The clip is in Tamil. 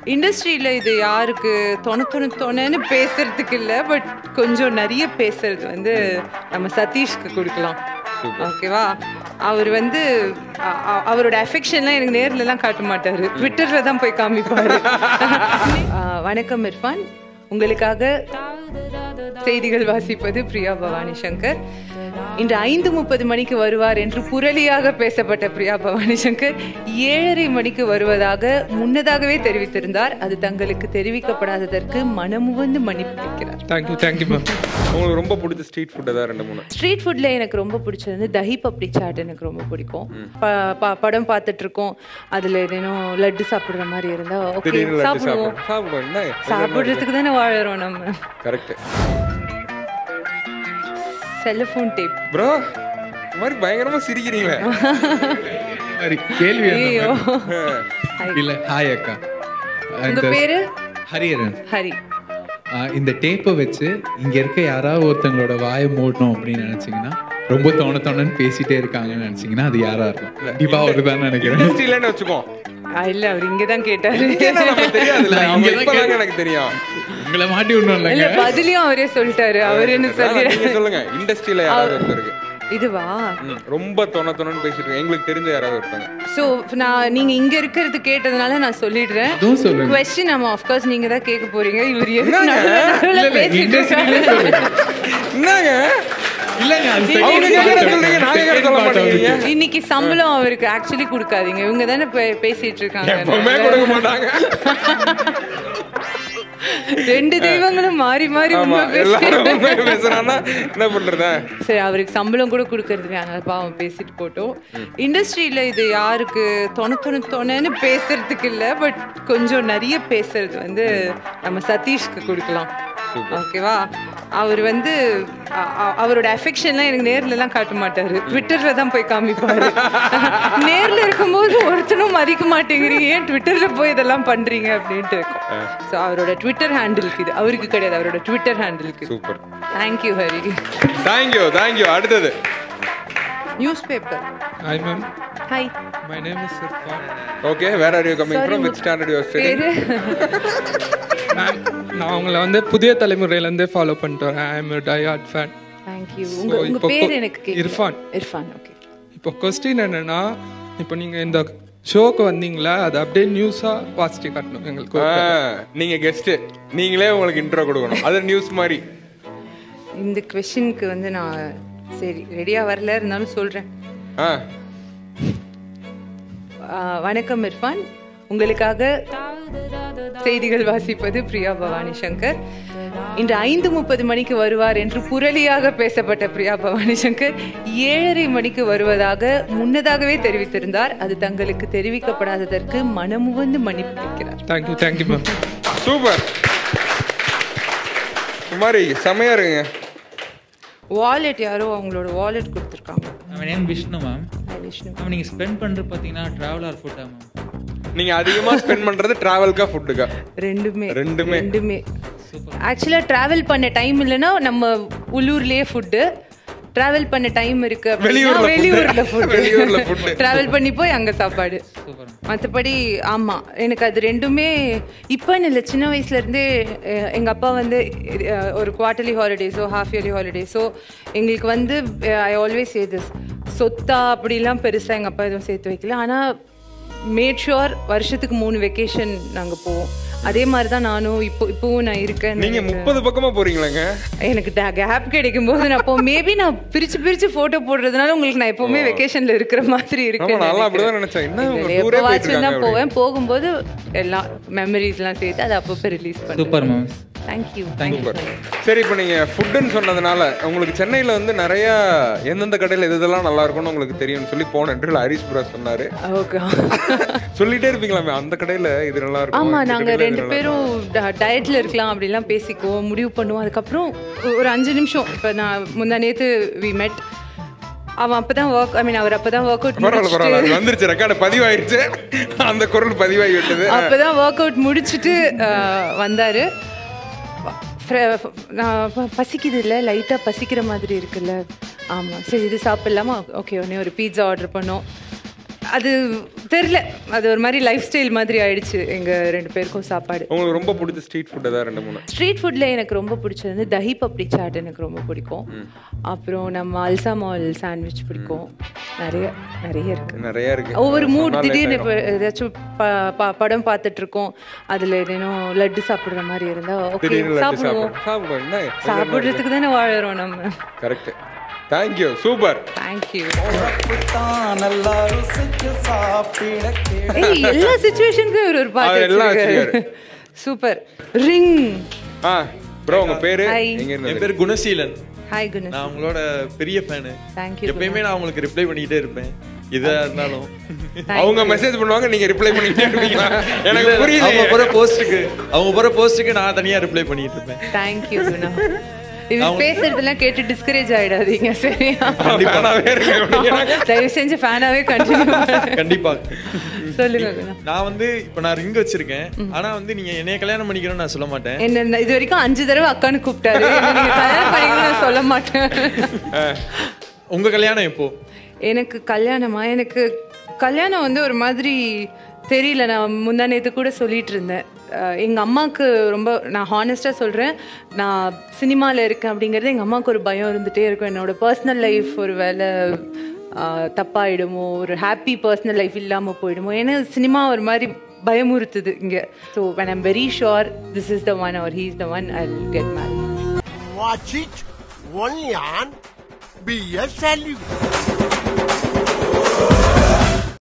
இண்டஸ்ட்ரியில் இது யாருக்கு தொண தொண தொணன்னு பேசுறதுக்கு இல்லை பட் கொஞ்சம் நிறைய பேசுறது வந்து நம்ம சதீஷ்க்கு கொடுக்கலாம் ஓகேவா அவர் வந்து அ- அ- அவரோட அஃபெக்ஷன்லாம் எனக்கு நேர்லலாம் காட்ட மாட்டார் ட்விட்டரில் தான் போய் காமிப்பார் வணக்கம் இர்ஃபான் உங்களுக்காக செய்திகள் வாசிப்பது பிரியா பவானி சங்கர் இன்று ஐந்து முப்பது மணிக்கு வருவார் என்று புரளியாக பேசப்பட்ட பிரியா பவானி சங்கர் ஏழரை மணிக்கு வருவதாக முன்னதாகவே தெரிவித்திருந்தார் அது தங்களுக்கு தெரிவிக்கப்படாததற்கு மனமுவந்து மன்னிப்பு கேட்கிறார் தேங்க்யூ தேங்க்யூ மேம் உங்களுக்கு ரொம்ப பிடிச்ச ஸ்ட்ரீட் ஃபுட் ஏதாவது ரெண்டு மூணு ஸ்ட்ரீட் ஃபுட்ல எனக்கு ரொம்ப பிடிச்சது வந்து தஹி பப்டி சாட் எனக்கு ரொம்ப பிடிக்கும் ப- ப- படம் பார்த்துட்டு இருக்கோம் அதுல ஏதேனும் லட்டு சாப்பிடுற மாதிரி இருந்தா ஓகே திடீர்னு லட்டு சாப்பிடுவோம் சாப்பிடுவோம் சாப்பிடுவோம் என்ன சாப்பிடுறதுக்கு தானே வாழறோம் நம்ம கரெக்ட் செல்போன் டேப் ப்ரோ இந்த மாதிரி பயங்கரமா சிரிக்கிறீங்களே மாதிரி கேள்வி என்ன ஐயோ ma'am? இல்ல ஹாய் அக்கா உங்க இந்த பேரு ஹரியரன் ஹரி ஆ, இந்த டேப்பை வச்சு இங்க இருக்க யாராவது ஒருத்தங்களோட வாயை மூடணும் அப்படின்னு நினைச்சீங்கன்னா ரொம்ப தோண தோணன்னு பேசிட்டே இருக்காங்கன்னு நினைச்சீங்கன்னா அது யாரா இருக்கும் தீபா அவரு நினைக்கிறேன் இண்டஸ்ட்ரியிலன்னு வச்சுக்கோ ஆ, இல்ல அவர் இங்கதான் கேட்டாரு ஏன்னா நமக்கு தெரியாதுல்ல நான் அவங்க இங்கதான் இப்பதாங்க எனக்கு தெரியும் உங்களை மாட்டி விடணும் இல்ல இல்லைங்க பதிலையும் அவரே சொல்லிட்டாரு அவருன்னு அதான் சொல்லி நீங்க சொல்லுங்க இண்டஸ்ட்ரியில யாராவது ஒருத்தருக்கு இதுவா ம், ரொம்ப தொண தொணன்னு பேசிட்டு இருக்காங்க. எங்களுக்கு தெரிஞ்ச யாராவது ஒருத்தங்க சோ நான் நீங்க இங்க இருக்கிறது கேட்டதுனால நான் சொல்லிடுறேன் அதுவும் சொல்லுங்க கொஸ்டின் நம்ம ஆஃப் கோர்ஸ் நீங்க தான் கேட்க போறீங்க இவர் எதுக்கு என்னங்க? நடுவுல நடுவுல இல்ல, இல்ல, பேசிட்டு industry-லயே இருக்காரு? சொல்லுங்க. என்னங்க இல்லங்க அது second அவங்க part கேட்கறத அவருக்கு. சொல்றீங்க, நான் கேட்கறத Second சொல்ல part மாட்டேங்கிறீங்க. அவருக்கு. இன்னைக்கு சம்பளம் அவருக்கு ஆக்சுவலி கொடுக்காதீங்க இவங்க தானே பே- பேசிட்டு இருக்காங்க எப்பவுமே கொடுக்க மாட்டாங்க ரெண்டு தெய்வங்களும் மாறி மாறி ஆமா உண்மை எல்லாரும் பேசி உண்மையை பேசுறான்னா என்ன பண்றது சரி அவருக்கு சம்பளம் கூட கொடுக்கறதுக்கு அதனால பாவம் பேசிட்டு போட்டோம் இண்டஸ்ட்ரியில இது யாருக்கு தொண தொண தொணன்னு பேசுறதுக்கு இல்லை பட் கொஞ்சம் நிறைய பேசுறது வந்து நம்ம சதீஷ்க்கு கொடுக்கலாம் ஓகேவா அவர் வந்து அ- அ- அவரோட அஃபெக்ஷன்லாம் எனக்கு நேர்லலாம் காட்ட மாட்டாரு ட்விட்டர்ல தான் போய் காமிப்பாரு நேர்ல இருக்கும்போது ஒருத்தனும் மதிக்க மாட்டேங்கிறீங்க ஏன் ட்விட்டர்ல போய் இதெல்லாம் பண்றீங்க அப்படின்ட்டு இருக்கும் ஸோ அவரோட ட்விட்டர் ஹேண்டிலுக்கு இது அவருக்கு கிடையாது அவரோட ட்விட்டர் ஹேண்டிலுக்கு super thank you Hari thank you thank you அடுத்தது news paper Hi ma'am, hi my name is Irfan. Okay where are you coming Sorry, from உங்க which standard you are studying பேரு மேம் நான் உங்களை வந்து புதிய தலைமுறையிலேருந்தே ஃபாலோ பண்ணிட்டு வரேன் ஐ எம் டயாட் ஃபேன் தேங்க்யூ உங்க உங்க இப்போ பேர் கொ- எனக்கு கேட்கல. இர்ஃபான். இர்ஃபான் ஓகே இப்போ கொஸ்டின் என்னன்னா இப்போ நீங்கள் இந்த ஷோக்கு வந்தீங்களா அதை அப்படியே நியூஸாக வாசிச்சு காட்டணும் எங்களுக்கு நீங்க கெஸ்ட் நீங்களே உங்களுக்கு இன்ட்ரோ கொடுக்கணும் அது நியூஸ் மாதிரி இந்த கொஷினுக்கு வந்து நான் சரி ரெடியா வரல இருந்தாலும் சொல்றேன் ஆ ஆ, வணக்கம் இர்ஃபான் உங்களுக்காக செய்திகள் வாசிப்பது பிரியா பவானி சங்கர் இன்று ஐந்து முப்பது மணிக்கு வருவார் என்று புரளியாக பேசப்பட்ட பிரியா பவானி சங்கர் ஏழரை மணிக்கு வருவதாக முன்னதாகவே தெரிவித்திருந்தார் அது தங்களுக்கு தெரிவிக்கப்படாததற்கு மனமுவந்து மன்னிப்பு கேட்கிறார் தேங்க்யூ தேங்க்யூ மேம் சூப்பர் மாதிரி செமையா இருங்க வாலெட் யாரோ அவங்களோட வாலெட் கொடுத்துருக்காங்க ma'am name Vishnu ma'am Hi, Vishnu ma'am நீங்கள் ஸ்பெண்ட் பண்ணுறது பார்த்தீங்கன்னா ட்ராவல் ஆர் ஃபுட்டா மேம் நீங்க அதிகமா ஸ்பெண்ட் பண்றது டிராவல்க்கா ஃபுட்டுக்கா ரெண்டுமே ரெண்டுமே. ரெண்டுமே ஆக்சுவலா டிராவல் பண்ண டைம் இல்லைன்னா நம்ம உள்ளூர்லயே ஃபுட்டு டிராவல் பண்ண டைம் இருக்கு அப்படின்னா வெளியூர்ல food. வெளியூர்ல ஃபுட் வெளியூர்ல food. டிராவல் பண்ணி போய் அங்க சாப்பாடு சூப்பர் மற்றபடி ஆமா எனக்கு அது ரெண்டுமே இப்போன்னு இல்லை சின்ன வயசுல இருந்தே அஹ், எங்க அப்பா வந்து அஹ், ஒரு குவார்டர்லி ஹாலிடேஸோ ஹாஃப் இயர்லி ஹாலிடேஸோ எங்களுக்கு வந்து ஐ ஆல்வேஸ் சே திஸ் சொத்தா அப்படிலாம் பெருசா எங்க அப்பா எதுவும் சேர்த்து வைக்கல ஆனா மேட் ஷுவர் வருஷத்துக்கு மூணு வெக்கேஷன் நாங்க போவோம் அதே மாதிரி தான் நானும் இப்போ இப்போவும் நான் இருக்கேன் நீங்க முப்பது பக்கமா போறீங்களாங்க எனக்கு கேப் கிடைக்கும் போது நான் இப்போ மேபி நான் பிரிச்சு பிரிச்சு போட்டோ போடுறதுனால உங்களுக்கு நான் எப்பவுமே வெக்கேஷன்ல இருக்கிற மாதிரி இருக்கு ஆமா, நான்லாம் அப்படிதான் நினைச்சேன். என்ன இவங்க tour-ஏ போயிட்டு எப்பவாச்சும் தான் இருக்காங்க போவேன் போகும்போது எல்லாம் மெமரிஸ்லாம் சேர்த்து அதை அப்பப்போ ரிலீஸ் பண்ணுவேன் super ma'am thank you thank you super சரி இப்போ நீங்க ஃபுட்டுன்னு சொன்னதுனால உங்களுக்கு சென்னையில வந்து நிறைய எந்தெந்த கடையில எது இதெல்லாம் நல்லா இருக்கும்னு உங்களுக்கு தெரியும்னு சொல்லி போன இன்டர்வியூல ஹரிஷ் புரா சொன்னாரு ஓகே சொல்லிட்டே இருப்பீங்களாமே அந்த கடையில இது நல்லா இருக்கும் ஆமா இந்த நாங்க கடையில இது ரெண்டு நல்லா பேரும் டயட்ல இருக்கலாம் அப்படிலாம் பேசிக்குவோம் முடிவு பண்ணுவோம் அதுக்கப்புறம் ஒரு அஞ்சு நிமிஷம் இப்போ நான் முந்தா நேத்து வி மெட் அவன் அப்பதான் ஒர்க் ஐ மீன் அவர் அப்பதான் ஒர்க் அவுட் பரவாயில்ல பரவாயில்ல அது வந்துருச்சு ரெக்கார்டு பதிவாயிருச்சு அந்த குரல் பதிவாகி விட்டது அப்பதான் ஒர்க் அவுட் முடிச்சுட்டு அஹ், வந்தாரு ஃப்ர- நான் ப- பசிக்குது இல்லை லைட்டாக பசிக்கிற மாதிரி இருக்குல்ல ஆமாம் சரி இது சாப்பிட்லாமா ஓகே உடனே ஒரு பீட்சா ஆர்டர் பண்ணோம் அது தெரில அது ஒரு மாதிரி லைஃப் ஸ்டைல் மாதிரி ஆயிடுச்சு எங்கள் ரெண்டு பேருக்கும் சாப்பாடு உங்களுக்கு ரொம்ப பிடிச்ச ஸ்ட்ரீட் ஃபுட் ஏதாவது ரெண்டு மூணு ஸ்ட்ரீட் ஃபுட்டில் எனக்கு ரொம்ப பிடிச்சது வந்து தஹி பப்டி சாட் எனக்கு ரொம்ப பிடிக்கும் அப்புறம் நம்ம அல்சா மால் சாண்ட்விச் பிடிக்கும் நிறைய நிறைய இருக்கு நிறைய இருக்கு ஒவ்வொரு மூட் சொன்னாலே திடீர்னு போயிடும். இப்போ ஏதாச்சும் ப- ப- படம் பார்த்துட்டு இருக்கோம் அதில் ஏதேனும் லட்டு சாப்பிடுற மாதிரி இருந்தா ஓகே திடீர்னு லட்டு சாப்பிடுவோம் சாப்பிடுவோம் சாப்பிடுவோம் என்ன சாப்பிடுறதுக்கு தானே வாழறோம் நம்ம கரெக்ட் தேங்க்யூ சூப்பர் தேங்க்யூ தான் நல்லா ருசிச்சு சாப்பிட கேட ஏய் எல்லா சுச்சுவேஷனுக்கும் இவர் ஒரு அவர் பாட்டு எல்லாம் வச்சிருக்காரு சூப்பர் ரிங் ஆ ப்ரோ உங்க பேரு Hi. எங்க என் இருந்து பேர் குணசீலன் ஹாய் குணஸ் நான் உங்களோட பெரிய ஃபேனு தேங்க்யூ எப்பயுமே நான் உங்களுக்கு ரிப்ளை பண்ணிக்கிட்டே இருப்பேன் இதா இருந்தாலும் அவங்க மெசேஜ் பண்ணுவாங்க நீங்க ரிப்ளை பண்ணிட்டே இருப்பீங்களா எனக்கு அவங்க புரியல போற போஸ்ட்டுக்கு அவங்க போற போஸ்ட்டுக்கு நான் தனியா ரிப்ளை பண்ணிட்டு இருப்பேன் தேங்க்யூ குணா இவர் பேசுறதெல்லாம் கேட்டு டிஸ்கரேஜ் ஆயிடாதீங்க சரியா தயவு செஞ்சு ஃபேனாவே கண்டினியூ கண்டிப்பா சொல்லுங்க குணா நான் வந்து இப்ப நான் ரிங் வச்சிருக்கேன் ஆனா வந்து நீங்க என்னைய கல்யாணம் பண்ணிக்கணும்னு நான் சொல்ல மாட்டேன் என்ன இது வரைக்கும் அஞ்சு தடவை அக்கான்னு கூப்பிட்டாரு என்ன நீங்க கல்யாணம் பண்ணிக்கணும்னு நான் சொல்ல மாட்டேன் உங்க கல்யாணம் எப்போ எனக்கு கல்யாணமா எனக்கு கல்யாணம் வந்து ஒரு மாதிரி தெரியல நான் முந்தா நேத்து கூட சொல்லிட்டு இருந்தேன் அஹ் எங்க அம்மாவுக்கு ரொம்ப நான் ஹானஸ்டாக சொல்றேன் நான் சினிமாவில் இருக்கேன் அப்படிங்கிறது எங்க அம்மாவுக்கு ஒரு பயம் இருந்துட்டே இருக்கும் என்னோட பர்சனல் லைஃப் ஒரு வேலை ஆஹ் தப்பாயிடுமோ ஒரு ஹாப்பி பர்சனல் லைஃப் இல்லாமல் போயிடுமோ ஏன்னா சினிமா ஒரு மாதிரி பயமுறுத்துது இங்கே so when I'm very sure this is the one அவர் he is the one I get marry Watch it only on BSLU.